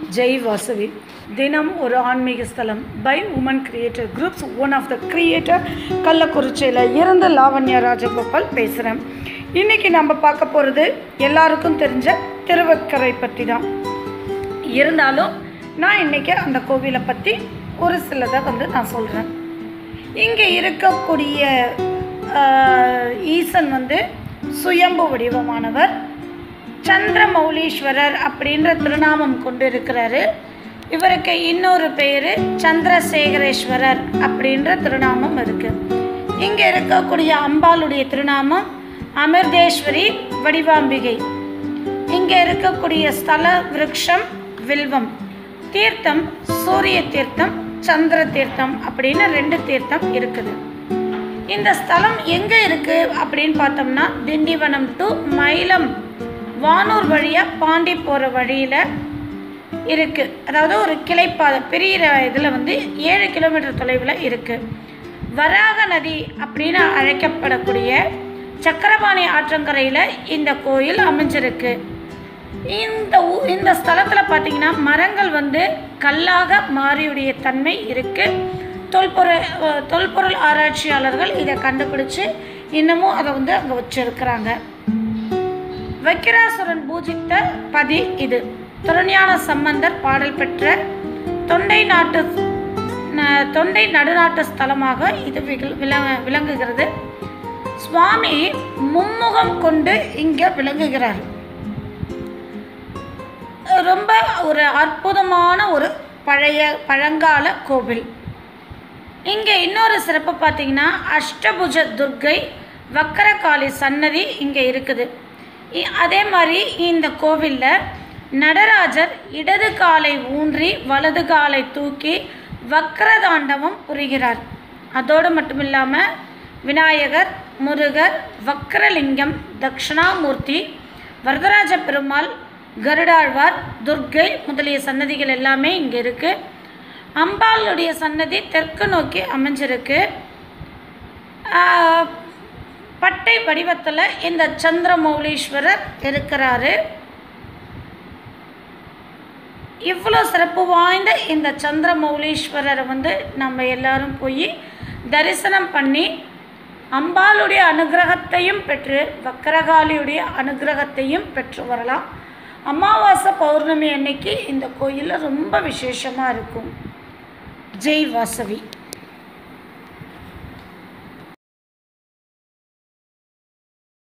ஜெய் வாசவி தினம் ஒரு ஆன்மீக ஸ்தலம் by woman creator groups one of the creator கள்ளக்குறிச்சியில் இருந்து லாவண்யா ராஜகோபால் பேசுகிறேன் இன்றைக்கி நம்ம பார்க்க போகிறது எல்லாருக்கும் தெரிஞ்ச திருவக்கரை பற்றி தான் இருந்தாலும் நான் இன்றைக்கி அந்த கோவிலை பற்றி ஒரு சிலதை வந்து நான் சொல்கிறேன் இங்கே இருக்கக்கூடிய ஆஹ், ஈசன் வந்து சுயம்பு வடிவமானவர் சந்திரமௌலீஸ்வரர் அப்படின்ற திருநாமம் கொண்டு இருக்கிறாரு இவருக்கு இன்னொரு பேர் சந்திரசேகரேஸ்வரர் அப்படின்ற திருநாமம் இருக்கு இங்கே இருக்கக்கூடிய அம்பாளுடைய திருநாமம் அமிர்தேஸ்வரி வடிவாம்பிகை இங்கே இருக்கக்கூடிய ஸ்தல விருட்சம் வில்வம் தீர்த்தம் சூரிய தீர்த்தம் சந்திர தீர்த்தம் அப்படின்னு ரெண்டு தீர்த்தம் இருக்குது இந்த ஸ்தலம் எங்கே இருக்குது அப்படின்னு பார்த்தோம்னா திண்டிவனம் டு மயிலம் வானூர் வழியாக பாண்டி போகிற வழியில் இருக்குது அதாவது ஒரு கிளைப்பாதை பெரிய இதில் வந்து ஏழு கிலோமீட்டர் தொலைவில் இருக்குது வராக நதி அப்படின்னு அழைக்கப்படக்கூடிய சக்கரபாணி ஆற்றங்கரையில் இந்த கோயில் அமைஞ்சிருக்கு இந்த ஊ- இந்த ஸ்தலத்தில் பார்த்தீங்கன்னா மரங்கள் வந்து கல்லாக மாறியுடைய தன்மை இருக்குது தொல்பொருள் அஹ், தொல்பொருள் ஆராய்ச்சியாளர்கள் இதை கண்டுபிடிச்சு இன்னமும் அதை வந்து அங்கே வச்சிருக்கிறாங்க வக்கிராசுரன் பூஜித்த பதி இது துறஞான சம்பந்தர் பாடல் பெற்ற தொண்டை நாட்டு ந- தொண்டை நடுநாட்டு ஸ்தலமாக இது விகல்- விளங்க- விளங்குகிறது சுவாமி மும்முகம் கொண்டு இங்கே விளங்குகிறார் ரொம்ப ஒரு அற்புதமான ஒரு பழைய பழங்கால கோவில் இங்கே இன்னொரு சிறப்பு பார்த்தீங்கன்னா அஷ்டபுஜ துர்க்கை வக்கரகாளி சன்னதி இங்கே இருக்குது இ- அதே மாதிரி இந்த கோவிலில் நடராஜர் இடது காலை ஊன்றி வலது காலை தூக்கி வக்கரதாண்டவம் புரிகிறார் அதோடு மட்டும் இல்லாமல் விநாயகர் முருகர் வக்கரலிங்கம் தட்சிணாமூர்த்தி வரதராஜ பெருமாள் கருடாழ்வார் துர்க்கை முதலிய சன்னதிகள் எல்லாமே இங்கே இருக்குது அம்பாளுடைய சன்னதி தெற்கு நோக்கி அமைஞ்சிருக்கு ஆஹ், பட்டை வடிவத்தில் இந்த சந்திரமௌலீஸ்வரர் இருக்கிறாரு இவ்வளோ சிறப்பு வாய்ந்த இந்த சந்திரமௌலீஸ்வரரை வந்து நம்ம எல்லாரும் போய் தரிசனம் பண்ணி அம்பாளுடைய அனுகிரகத்தையும் பெற்று வக்கரகாளியுடைய அனுகிரகத்தையும் பெற்று வரலாம் அமாவாசை பௌர்ணமி அன்னைக்கு இந்த கோயிலில் ரொம்ப விசேஷமாக இருக்கும் ஜெய் வாசவி